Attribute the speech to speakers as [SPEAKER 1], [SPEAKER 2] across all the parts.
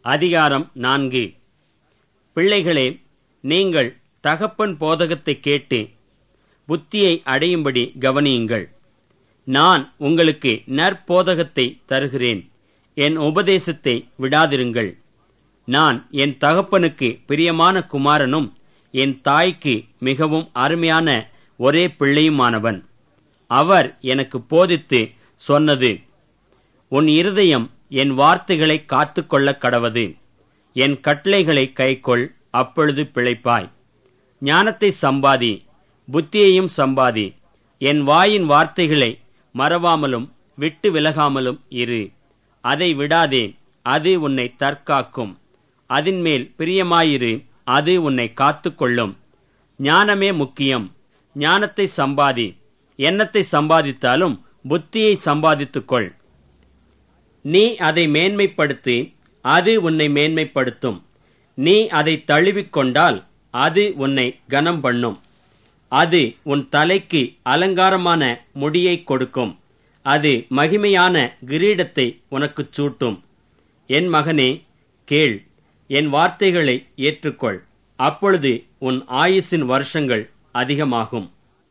[SPEAKER 1] அதிகாரம் நான்கு பிள்ளைகளே நீங்கள் தகப்பன் போதகத்தை கேட்டு புத்தியை அடையும்படி கவனியுங்கள் நான் உங்களுக்கு நற்போதகத்தை தருகிறேன் என் உபதேசத்தை விடாதிருங்கள் நான் என் தகப்பனுக்கு பிரியமான குமாரனும் என் தாய்க்கு மிகவும் அருமையான ஒரே பிள்ளையுமானவன் அவர் எனக்கு போதித்து சொன்னது உன் இருதயம் என் வார்த்தைகளை காத்துக்கொள்ள கடவது என் கட்டளைகளை கைக்கொள் அப்பொழுது பிழைப்பாய் ஞானத்தை சம்பாதி புத்தியையும் சம்பாதி என் வாயின் வார்த்தைகளை மறவாமலும் விட்டு விலகாமலும் இரு அதை விடாதே அது உன்னை தற்காக்கும் அதின்மேல் பிரியமாயிரு அது உன்னை காத்துக்கொள்ளும் ஞானமே முக்கியம் ஞானத்தை சம்பாதி எண்ணத்தை சம்பாதித்தாலும் புத்தியை சம்பாதித்துக்கொள் நீ அதை மேன்மைப்படுத்தி அது உன்னை மேன்மைப்படுத்தும் நீ அதை தழுவிக்கொண்டால் அது உன்னை கனம் பண்ணும் அது உன் தலைக்கு அலங்காரமான முடியை கொடுக்கும் அது மகிமையான கிரீடத்தை உனக்குச் சூட்டும் என் மகனே கேள் என் வார்த்தைகளை ஏற்றுக்கொள் அப்பொழுது உன் ஆயுசின் வருஷங்கள் அதிகமாகும்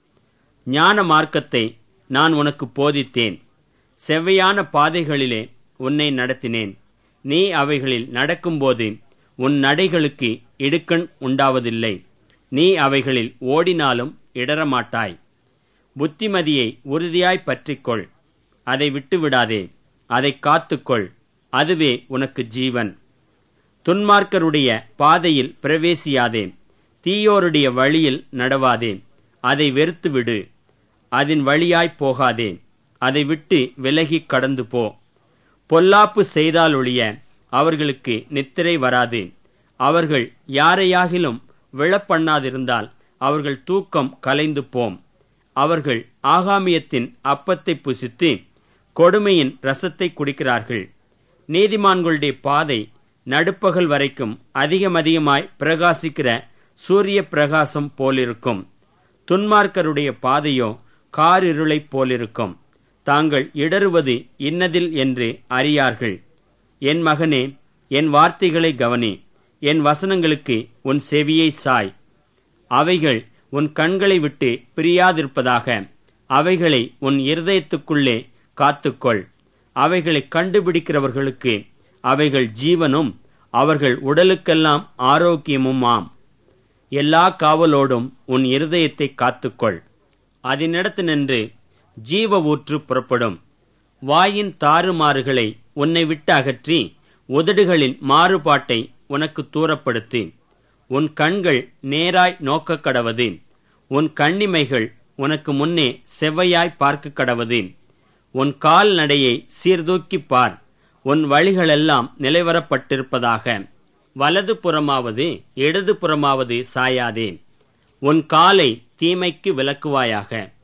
[SPEAKER 1] ஞான மார்க்கத்தை நான் உனக்கு போதித்தேன் செவ்வையான பாதைகளிலே உன்னை நடத்தினேன் நீ அவைகளில் நடக்கும்போது உன் நடைகளுக்கு இடுக்கண் உண்டாவதில்லை நீ அவைகளில் ஓடினாலும் இடரமாட்டாய் புத்திமதியை உறுதியாய் பற்றிக்கொள் அதை விட்டுவிடாதே அதை காத்துக்கொள் அதுவே உனக்கு ஜீவன் துன்மார்க்கருடைய பாதையில் பிரவேசியாதே தீயோருடைய வழியில் நடவாதே அதை வெறுத்துவிடு அதன் வழியாய் போகாதே அதை விட்டு விலகி கடந்து போ பொல்லாப்பு செய்தாலொழிய அவர்களுக்கு நித்திரை வராது அவர்கள் யாரையாகிலும் விழப்பண்ணாதிருந்தால் அவர்கள் தூக்கம் கலைந்து போம் அவர்கள் ஆகாமியத்தின் அப்பத்தை புசித்து கொடுமையின் ரசத்தை குடிக்கிறார்கள் நீதிமான்களுடைய பாதை நடுப்பகல் வரைக்கும் அதிகமதிகமாய் பிரகாசிக்கிற சூரிய பிரகாசம் போலிருக்கும் துன்மார்க்கருடைய பாதையோ காரிருளைப் போலிருக்கும் தாங்கள் இடறுவது இன்னதில் என்று அறியார்கள் என் மகனே என் வார்த்தைகளை கவனி என் வசனங்களுக்கு உன் செவியை சாய் அவைகள் உன் கண்களை விட்டு பிரியாதிருப்பதாக அவைகளை உன் இருதயத்துக்குள்ளே காத்துக்கொள் அவைகளை கண்டுபிடிக்கிறவர்களுக்கு அவைகள் ஜீவனும் அவர்கள் உடலுக்கெல்லாம் ஆரோக்கியமுமாம் எல்லா காவலோடும் உன் இருதயத்தை காத்துக்கொள் அதனிடத்து நின்று ஜீவ ஊற்று புறப்படும் வாயின் தாறுமாறுகளை உன்னை விட்டு அகற்றி உதடுகளின் மாறுபாட்டை உனக்கு தூரப்படுத்து உன் கண்கள் நேராய் நோக்க கடவது உன் கண்ணிமைகள் உனக்கு முன்னே செவ்வையாய் பார்க்க கடவது உன் கால் நடையை சீர்தூக்கிப் பார் உன் வழிகளெல்லாம் நிலைவரப்பட்டிருப்பதாக வலது புறமாவது இடது புறமாவது சாயாதே உன் காலை தீமைக்கு விலக்குவாயாக